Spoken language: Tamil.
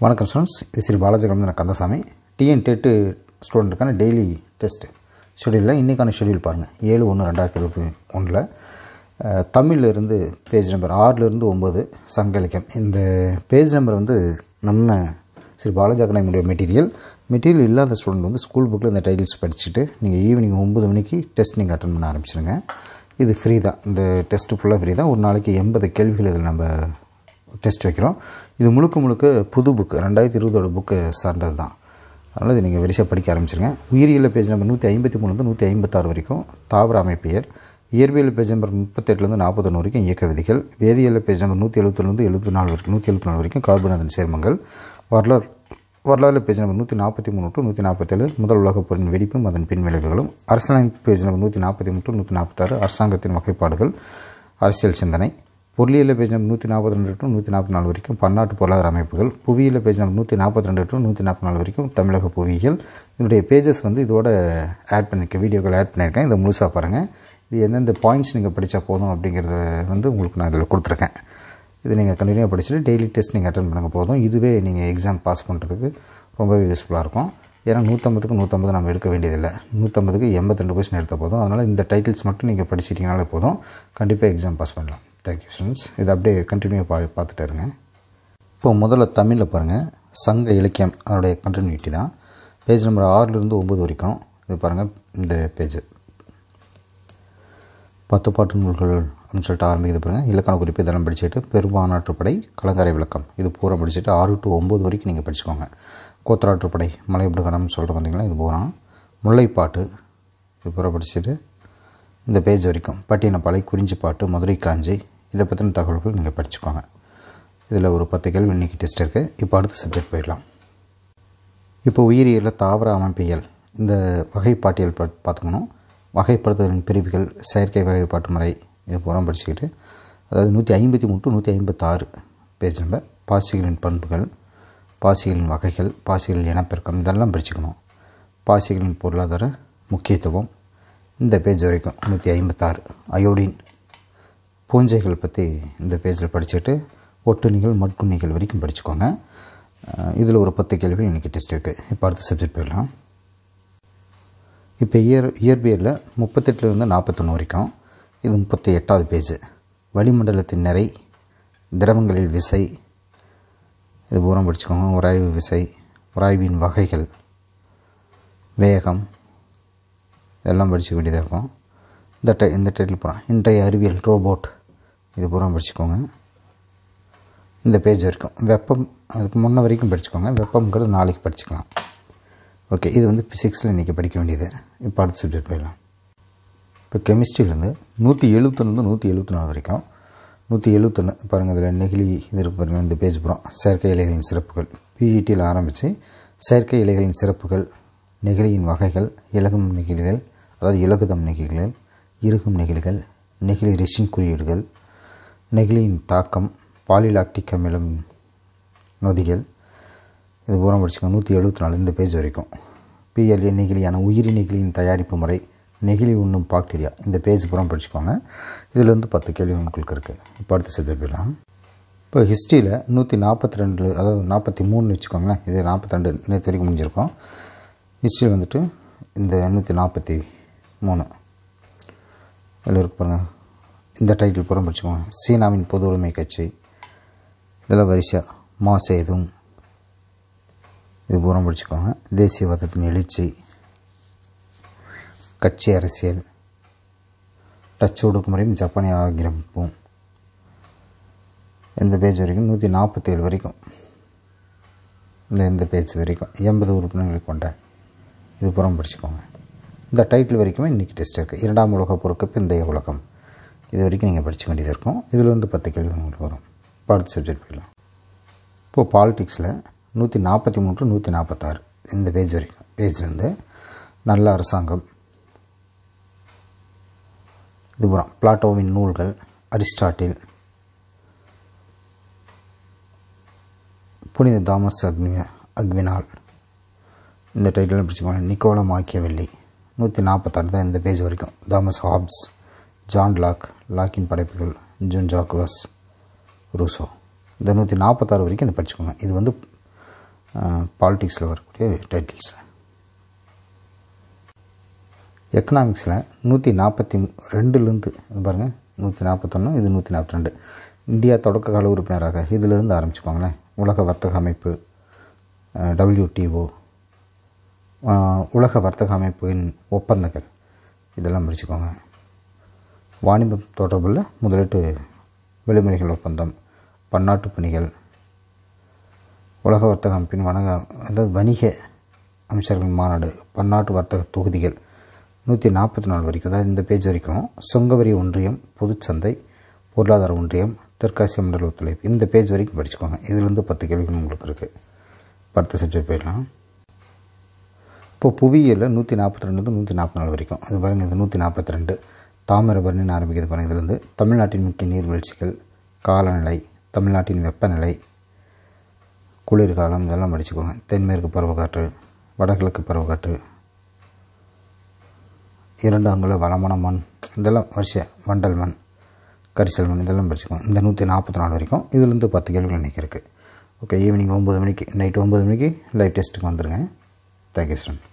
வணக்கம் ஸ்டூடெண்ட்ஸ் இது ஸ்ரீ பாலாஜி நான் கந்தசாமி டிஎன் டெட்டு ஸ்டூடெண்ட்டுக்கான டெய்லி டெஸ்ட் ஷெடியூலில் இன்றைக்கான ஷெடியூல் பாருங்கள் ஏழு ஒன்று ரெண்டாயிரத்தி இருபத்தி ஒன்றில் தமிழ்லேருந்து பேஜ் நம்பர் ஆறிலிருந்து ஒம்பது சங்க இலக்கியம் இந்த பேஜ் நம்பர் வந்து நம்ம ஸ்ரீ பாலாஜி அகாடமியுடைய மெட்டீரியல் மெட்டீரியல் இல்லாத ஸ்டூடெண்ட் வந்து ஸ்கூல் புக்கில் இந்த டைட்டில்ஸ் படிச்சுட்டு நீங்கள் ஈவினிங் ஒம்பது மணிக்கு டெஸ்ட் நீங்கள் அட்டன் பண்ண ஆரம்பிச்சிடுங்க இது ஃப்ரீ தான் இந்த டெஸ்ட்டு ஃபுல்லாக ஃப்ரீ தான் ஒரு நாளைக்கு எண்பது கேள்விகள் இதில் நம்ம டெஸ்ட் வைக்கிறோம் இது முழுக்க முழுக்க புது புக்கு ரெண்டாயிரத்தி இருபதோட புக்கு சார்ந்தது தான் அதனால் இது நீங்கள் வரிசையாக படிக்க ஆரம்பிச்சிருங்க உயிரியல் பேஜ் நம்பர் நூற்றி ஐம்பத்தி மூணுலேருந்து நூற்றி ஐம்பத்தாறு வரைக்கும் தாவர அமைப்பியல் இயற்பியல் பேஜ் நம்பர் முப்பத்தெட்டுலேருந்து நாற்பத்தொன்று வரைக்கும் இயக்க விதிகள் வேதியியல் பேஜ் நம்பர் நூற்றி எழுபத்தொன்னுலேருந்து எழுபத்தி நாலு வரைக்கும் நூற்றி எழுபத்தி நாலு வரைக்கும் கார்பன் சேர்மங்கள் வரலாறு வரலாறு பேஜ் நம்பர் நூற்றி நாற்பத்தி மூணு டு நூற்றி நாற்பத்தேழு முதல் உலகப் போரின் வெடிப்பும் அதன் பின் விளைவுகளும் அரசியலமைப்பு பேஜ் நம்பர் நூற்றி நாற்பத்தி மூணு டு நூற்றி நாற்பத்தாறு அரசாங்கத்தின் வகைப்பாடுகள் அரசியல் சிந்தனை பொருளியல் பேஜ் நம்பர் நூற்றி நாற்பத்தி ரெண்டு டு நூற்றி நாற்பத்தி நாலு வரைக்கும் பன்னாட்டு பொருளாதார அமைப்புகள் புவியியல் பேஜ் நம்பர் நூற்றி நாற்பத்தி ரெண்டு டு நூற்றி நாற்பத்தி நாலு வரைக்கும் தமிழக புவியியல் இதனுடைய பேஜஸ் வந்து இதோட ஆட் பண்ணியிருக்கேன் வீடியோக்கள் ஆட் பண்ணியிருக்கேன் இதை முழுசாக பாருங்கள் இது எந்தெந்த பாயிண்ட்ஸ் நீங்கள் படித்தா போதும் அப்படிங்கிறத வந்து உங்களுக்கு நான் இதில் கொடுத்துருக்கேன் இது நீங்கள் கண்டினியூவாக படிச்சுட்டு டெய்லி டெஸ்ட் நீங்கள் அட்டன் பண்ணுங்க போதும் இதுவே நீங்கள் எக்ஸாம் பாஸ் பண்ணுறதுக்கு ரொம்பவே யூஸ்ஃபுல்லாக இருக்கும் ஏன்னா நூற்றம்பதுக்கு நூற்றம்பது நம்ம எடுக்க வேண்டியதில்லை நூற்றம்பதுக்கு எண்பத்திரெண்டு கொஸ்டின் எடுத்தால் போதும் அதனால் இந்த டைட்டில்ஸ் மட்டும் நீங்கள் படிச்சிட்டிங்கனாலே போதும் கண்டிப்பாக எக்ஸாம் பாஸ் பண்ணலாம் தேங்க்யூ ஸ்டூடெண்ட்ஸ் இதை அப்படியே கண்டினியூ பா பார்த்துட்டு இருங்க இப்போது முதல்ல தமிழில் பாருங்கள் சங்க இலக்கியம் அதனுடைய கண்டினியூட்டி தான் பேஜ் நம்பர் ஆறுலேருந்து ஒம்பது வரைக்கும் இது பாருங்கள் இந்த பேஜ் பத்து பாட்டு நூல்கள் அப்படின்னு சொல்லிட்டு ஆரம்பிக்குது பாருங்கள் இலக்கண குறிப்பு இதெல்லாம் படிச்சுட்டு பெரும்பானாற்றுப்படை கலங்கரை விளக்கம் இது பூரா படிச்சுட்டு ஆறு டு ஒம்பது வரைக்கும் நீங்கள் படிச்சுக்கோங்க கோத்தராற்றுப்படை மலையப்படுகணம்னு சொல்லிட்டு வந்தீங்களா இது பூரா முல்லைப்பாட்டு இது பூரா படிச்சுட்டு இந்த பேஜ் வரைக்கும் பட்டினப்பாலை குறிஞ்சிப்பாட்டு மதுரை காஞ்சி இதை பற்றின தகவல்கள் நீங்கள் படிச்சுக்கோங்க இதில் ஒரு பத்து கேள்வி இன்றைக்கி டெஸ்ட் இருக்குது இப்போ அடுத்த சப்ஜெக்ட் போயிடலாம் இப்போ உயிரியலில் தாவர அமைப்பியல் இந்த வகைப்பாட்டியல் பா பார்த்துக்கணும் வகைப்படுத்துதலின் பிரிவுகள் செயற்கை வகைப்பாட்டு முறை இது பூரா படிச்சுக்கிட்டு அதாவது நூற்றி ஐம்பத்தி மூணு டு நூற்றி ஐம்பத்தாறு பேஜ் நம்பர் பாசிகளின் பண்புகள் பாசிகளின் வகைகள் பாசிகள் இனப்பெருக்கம் இதெல்லாம் படிச்சுக்கணும் பாசிகளின் பொருளாதார முக்கியத்துவம் இந்த பேஜ் வரைக்கும் நூற்றி ஐம்பத்தாறு அயோடின் பூஞ்சைகள் பற்றி இந்த பேஜில் படிச்சுட்டு ஒட்டுணிகள் மட்குண்ணிகள் வரைக்கும் படிச்சுக்கோங்க இதில் ஒரு பத்து கேள்விகள் இன்றைக்கி டெஸ்ட் இருக்குது இப்போ அடுத்த சப்ஜெக்ட் போயிடலாம் இப்போ இயர் இயற்பியலில் முப்பத்தெட்டுலேருந்து நாற்பத்தொன்று வரைக்கும் இது முப்பத்தி எட்டாவது பேஜ் வளிமண்டலத்தின் நிறை திரவங்களில் விசை இது பூரம் படிச்சுக்கோங்க உராய்வு விசை உராய்வின் வகைகள் வேகம் இதெல்லாம் படிச்சுக்க வேண்டியதாக இருக்கும் இந்த டை இந்த டைட்டில் போகிறோம் இன்றைய அறிவியல் ரோபோட் இது பூரா படிச்சுக்கோங்க இந்த பேஜ் வரைக்கும் வெப்பம் அதுக்கு முன்ன வரைக்கும் படிச்சுக்கோங்க வெப்பம்ங்கிறது நாளைக்கு படிச்சுக்கலாம் ஓகே இது வந்து ஃபிசிக்ஸில் இன்றைக்கி படிக்க வேண்டியது இப்போ அடுத்த சப்ஜெக்ட் போயிடலாம் இப்போ கெமிஸ்ட்ரியிலேருந்து நூற்றி எழுபத்தொன்னு நூற்றி எழுபத்தி நாலு வரைக்கும் நூற்றி எழுபத்தொன்று பாருங்கள் இதில் நெகிழி இது இருக்கு பாருங்கள் இந்த பேஜ் புறம் செயற்கை இலைகளின் சிறப்புகள் பிஇடியில் ஆரம்பித்து செயற்கை இலைகளின் சிறப்புகள் நெகிழியின் வகைகள் இலகும் நெகிழிகள் அதாவது இலகுதம் நெகிழிகள் இறுகும் நெகிழிகள் நெகிழி ரெஷின் குறியீடுகள் நெகிழியின் தாக்கம் பாலிலாக்டிக் அமிலம் நொதிகள் இது பூரம் படிச்சுக்கோங்க நூற்றி எழுபத்தி நாலு இந்த பேஜ் வரைக்கும் பிஎல்ஏ நெகிழியான உயிரி நெகிழியின் தயாரிப்பு முறை நெகிழி உண்ணும் பாக்டீரியா இந்த பேஜ் பூரம் படிச்சுக்கோங்க இதில் வந்து பத்து கேள்வி உங்களுக்கு இருக்குது இப்போ அடுத்த சப்ஜெக்ட் போயிடலாம் இப்போ ஹிஸ்ட்ரியில் நூற்றி நாற்பத்தி ரெண்டு அதாவது நாற்பத்தி மூணுன்னு வச்சுக்கோங்களேன் இது நாற்பத்தி ரெண்டு நேற்று வரைக்கும் முடிஞ்சிருக்கோம் ஹிஸ்ட்ரியில் வந்துட்டு இந்த நூற்றி நாற்பத்தி மூணு இதில் இருக்கு பாருங்கள் இந்த டைட்டில் பூரா படிச்சுக்கோங்க சீனாவின் பொது உரிமை கட்சி இதெல்லாம் வரிசையாக மா சேதும் இது பூரம் படிச்சுக்கோங்க தேசியவாதத்தின் எழுச்சி கட்சி அரசியல் டச் ஒடுக்குமுறையும் ஜப்பானிய ஆக்கிரமிப்பும் இந்த பேஜ் வரைக்கும் நூற்றி நாற்பத்தேழு வரைக்கும் இந்த இந்த பேஜ் வரைக்கும் எண்பது உறுப்பினர்களை கொண்ட இது புறம் படிச்சுக்கோங்க இந்த டைட்டில் வரைக்குமே இன்றைக்கி டெஸ்ட் இருக்குது இரண்டாம் உலக பொறுக்கு பிந்தைய உலகம் இது வரைக்கும் நீங்கள் படிக்க வேண்டியது இருக்கும் இதில் வந்து பத்து கேள்வி உங்களுக்கு வரும் இப்போ அடுத்த சப்ஜெக்ட் போயிடலாம் இப்போது பாலிட்டிக்ஸில் நூற்றி நாற்பத்தி மூன்று நூற்றி நாற்பத்தாறு இந்த பேஜ் வரைக்கும் பேஜ்லேருந்து நல்ல அரசாங்கம் இது புறம் பிளாட்டோவின் நூல்கள் அரிஸ்டாட்டில் புனித தாமஸ் அக்னி அக்வினால் இந்த டைட்டில் பிடிச்சிக்கோங்க நிக்கோலா மாக்கியவெல்லி நூற்றி நாற்பத்தாறு தான் இந்த பேஜ் வரைக்கும் தாமஸ் ஹாப்ஸ் ஜான் லாக் லாக்கின் படைப்புகள் ஜூன் ஜாக்குவஸ் ரூசோ இந்த நூற்றி நாற்பத்தாறு வரைக்கும் இதை படிச்சுக்கோங்க இது வந்து பாலிட்டிக்ஸில் வரக்கூடிய டைட்டில்ஸ் எக்கனாமிக்ஸில் நூற்றி நாற்பத்தி ரெண்டுலேருந்து பாருங்கள் நூற்றி நாற்பத்தொன்று இது நூற்றி நாற்பத்தி ரெண்டு இந்தியா தொடக்க கால உறுப்பினராக இதிலிருந்து ஆரம்பிச்சுக்கோங்களேன் உலக வர்த்தக அமைப்பு டபிள்யூடிஓ உலக வர்த்தக அமைப்பின் ஒப்பந்தங்கள் இதெல்லாம் படிச்சுக்கோங்க வாணிபம் தொடர்புள்ள முதலீட்டு விலைமுறைகள் ஒப்பந்தம் பன்னாட்டு பணிகள் உலக வர்த்தக அமைப்பின் வணங்க அதாவது வணிக அமைச்சர்கள் மாநாடு பன்னாட்டு வர்த்தக தொகுதிகள் நூற்றி நாற்பத்தி நாலு வரைக்கும் அதாவது இந்த பேஜ் வரைக்கும் சொங்கவரி ஒன்றியம் பொதுச்சந்தை பொருளாதார ஒன்றியம் தெற்காசிய மண்டல ஒத்துழைப்பு இந்த பேஜ் வரைக்கும் படிச்சுக்கோங்க இதுலேருந்து பத்து கேள்விகள் உங்களுக்கு இருக்குது பத்து சப்ஜெக்ட் போயிடலாம் இப்போது புவியியலில் நூற்றி நாற்பத்தி ரெண்டு நூற்றி நாற்பத்தி நாலு வரைக்கும் அது பாருங்கள் இது நூற்றி நாற்பத்தி ரெண்டு தாமிரபரணின்னு ஆரம்பிக்கிறது பாருங்கள் இதுலேருந்து தமிழ்நாட்டின் முக்கிய நீர்வீழ்ச்சிகள் காலநிலை தமிழ்நாட்டின் வெப்பநிலை குளிர்காலம் இதெல்லாம் படிச்சுக்கோங்க தென்மேற்கு பருவக்காற்று வடகிழக்கு பருவக்காற்று இரண்டு அங்குல வளமான மண் இதெல்லாம் வரிசை வண்டல் மண் கரிசல் மண் இதெல்லாம் படிச்சுக்கோங்க இந்த நூற்றி நாற்பத்தி நாலு வரைக்கும் இதுலேருந்து பத்து கேள்விகள் இன்றைக்கி இருக்குது ஓகே ஈவினிங் ஒம்பது மணிக்கு நைட்டு ஒம்பது மணிக்கு லைவ் டெஸ்ட்டுக்கு வந்துடுங்க தேங்க்யூ ஸ்டூடெண்ட்